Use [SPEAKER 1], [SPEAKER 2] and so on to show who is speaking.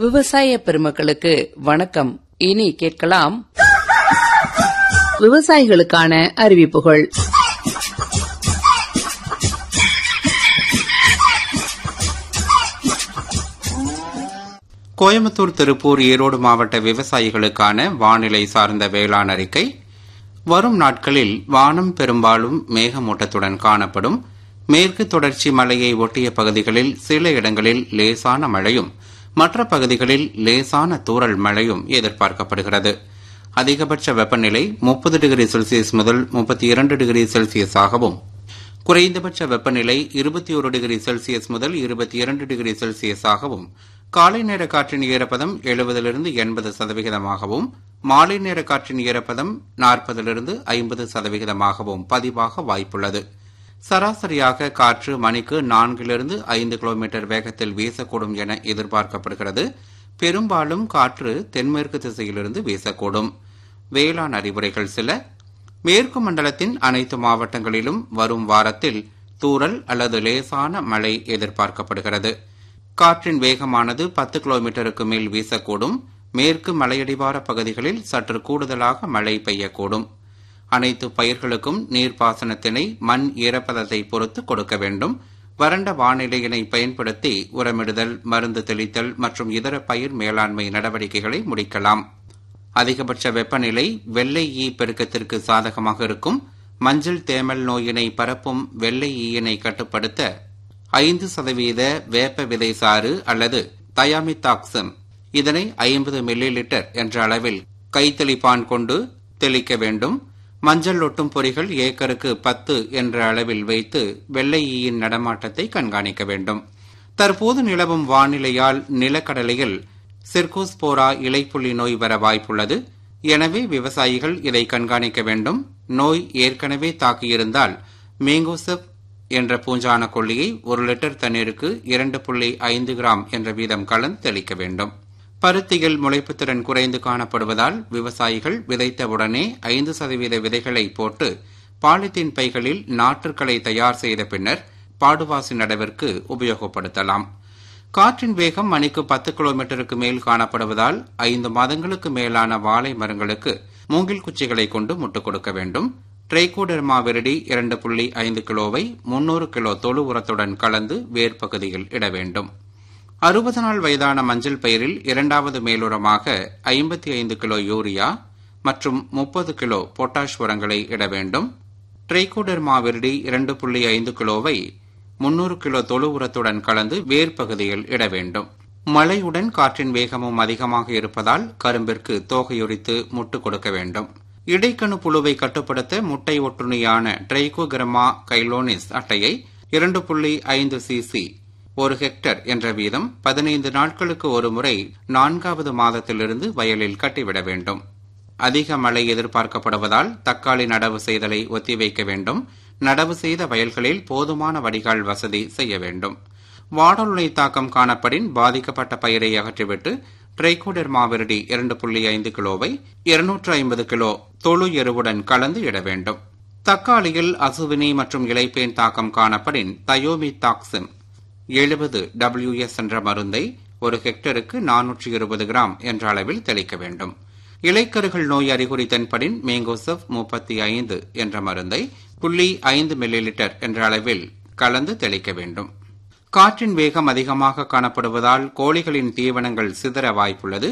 [SPEAKER 1] விவசாய பெருமக்களுக்கு வணக்கம் இனி கேட்கலாம் விவசாயிகளுக்கான அறிவிப்புகள்
[SPEAKER 2] கோயம்புத்தூர் திருப்பூர் ஈரோடு மாவட்ட விவசாயிகளுக்கான வானிலை சார்ந்த வேளாண் அறிக்கை வரும் நாட்களில் வானம் பெரும்பாலும் மேகமூட்டத்துடன் காணப்படும் மேற்கு தொடர்ச்சி மலையை ஒட்டிய பகுதிகளில் சில இடங்களில் லேசான மழையும் மற்ற பகுதிகளில் லேசான தூறல் மழையும் எதிர்பார்க்கப்படுகிறது அதிகபட்ச வெப்பநிலை முப்பது டிகிரி செல்சியஸ் முதல் முப்பத்தி இரண்டு டிகிரி செல்சியஸாகவும் குறைந்தபட்ச வெப்பநிலை இருபத்தி ஒரு டிகிரி செல்சியஸ் முதல் இருபத்தி இரண்டு டிகிரி செல்சியஸாகவும் காலை நேர காற்றின் ஈரப்பதம் எழுபதிலிருந்து எண்பது சதவிகிதமாகவும் மாலை நேர காற்றின் ஈரப்பதம் நாற்பதிலிருந்து ஐம்பது சதவிகிதமாகவும் பதிவாக வாய்ப்புள்ளது சராசரியாக காற்று மணிக்கு நான்கிலிருந்து ஐந்து கிலோமீட்டர் வேகத்தில் வீசக்கூடும் என எதிர்பார்க்கப்படுகிறது பெரும்பாலும் காற்று தென்மேற்கு திசையிலிருந்து வீசக்கூடும் வேளாண் அறிவுரைகள் சில மேற்கு மண்டலத்தின் அனைத்து மாவட்டங்களிலும் வரும் வாரத்தில் தூறல் அல்லது லேசான மழை எதிர்பார்க்கப்படுகிறது காற்றின் வேகமானது பத்து கிலோமீட்டருக்கு மேல் வீசக்கூடும் மேற்கு மலையடிவார பகுதிகளில் சற்று கூடுதலாக மழை பெய்யக்கூடும் அனைத்து பயிர்களுக்கும் நீர்ப்பாசனத்தினை மண் ஈரப்பதத்தை பொறுத்து கொடுக்க வேண்டும் வறண்ட வானிலையினை பயன்படுத்தி உரமிடுதல் மருந்து தெளித்தல் மற்றும் இதர பயிர் மேலாண்மை நடவடிக்கைகளை முடிக்கலாம் அதிகபட்ச வெப்பநிலை வெள்ளை ஈ பெருக்கத்திற்கு சாதகமாக இருக்கும் மஞ்சள் தேமல் நோயினை பரப்பும் வெள்ளை ஈயினை கட்டுப்படுத்த ஐந்து சதவீத வேப்ப விதை சாறு அல்லது தயாமித்தாக்சம் இதனை ஐம்பது மில்லி லிட்டர் என்ற அளவில் கைத்தெளிப்பான் கொண்டு தெளிக்க வேண்டும் மஞ்சள் ஒட்டும் பொறிகள் ஏக்கருக்கு பத்து என்ற அளவில் வைத்து வெள்ளை ஈயின் நடமாட்டத்தை கண்காணிக்க வேண்டும் தற்போது நிலவும் வானிலையால் நிலக்கடலையில் சிர்கோஸ்போரா இலைப்புள்ளி நோய் வர வாய்ப்புள்ளது எனவே விவசாயிகள் இதை கண்காணிக்க வேண்டும் நோய் ஏற்கனவே தாக்கியிருந்தால் மேங்கோசப் என்ற பூஞ்சான கொல்லியை ஒரு லிட்டர் தண்ணீருக்கு இரண்டு புள்ளி ஐந்து கிராம் என்ற வீதம் கலந்து தெளிக்க வேண்டும் பருத்தியில் முளைப்புத்திறன் குறைந்து காணப்படுவதால் விவசாயிகள் விதைத்தவுடனே ஐந்து சதவீத விதைகளை போட்டு பாலித்தீன் பைகளில் நாற்றுக்களை தயார் செய்த பின்னர் பாடுவாசி நடவிற்கு உபயோகப்படுத்தலாம் காற்றின் வேகம் மணிக்கு பத்து கிலோமீட்டருக்கு மேல் காணப்படுவதால் ஐந்து மாதங்களுக்கு மேலான வாழை மரங்களுக்கு மூங்கில் குச்சிகளை கொண்டு முட்டுக் கொடுக்க வேண்டும் ட்ரைகோடெர்மா விரடி இரண்டு புள்ளி ஐந்து கிலோவை முன்னூறு கிலோ தொழு உரத்துடன் கலந்து வேர் பகுதியில் இட வேண்டும் அறுபது நாள் வயதான மஞ்சள் பயிரில் இரண்டாவது மேலுரமாக ஐம்பத்தி ஐந்து கிலோ யூரியா மற்றும் முப்பது கிலோ பொட்டாஷ் உரங்களை இட வேண்டும் ட்ரைகோடெர்மா விரடி இரண்டு புள்ளி ஐந்து கிலோவை முன்னூறு கிலோ தொழு உரத்துடன் கலந்து வேர் பகுதியில் இட வேண்டும் மழையுடன் காற்றின் வேகமும் அதிகமாக இருப்பதால் கரும்பிற்கு தோகையுரித்து முட்டு கொடுக்க வேண்டும் இடைக்கணு புழுவை கட்டுப்படுத்த முட்டை ஒட்டுணியான ட்ரைகோகிரமா கைலோனிஸ் அட்டையை இரண்டு புள்ளி ஐந்து சிசி ஒரு ஹெக்டர் என்ற வீதம் பதினைந்து நாட்களுக்கு ஒரு முறை நான்காவது மாதத்திலிருந்து வயலில் கட்டிவிட வேண்டும் அதிக மழை எதிர்பார்க்கப்படுவதால் தக்காளி நடவு செய்தலை ஒத்திவைக்க வேண்டும் நடவு செய்த வயல்களில் போதுமான வடிகால் வசதி செய்ய வேண்டும் வாடலுணை தாக்கம் காணப்படின் பாதிக்கப்பட்ட பயிரை அகற்றிவிட்டு ட்ரைகோடெர்மா விரடி இரண்டு புள்ளி ஐந்து கிலோவை இருநூற்று ஐம்பது கிலோ தொழு எருவுடன் கலந்து இட வேண்டும் தக்காளியில் அசுவினி மற்றும் இலைப்பேன் தாக்கம் காணப்படின் தயோமி தாக்சிம் எழுபது டபிள்யூஎஸ் என்ற மருந்தை ஒரு ஹெக்டருக்கு நானூற்றி இருபது கிராம் என்ற அளவில் தெளிக்க வேண்டும் இலைக்கருகள் நோய் அறிகுறி தென்படின் மேங்கோசப் முப்பத்தி ஐந்து என்ற மருந்தை புள்ளி ஐந்து மில்லி லிட்டர் என்ற அளவில் கலந்து தெளிக்க வேண்டும் காற்றின் வேகம் அதிகமாக காணப்படுவதால் கோழிகளின் தீவனங்கள் சிதற வாய்ப்புள்ளது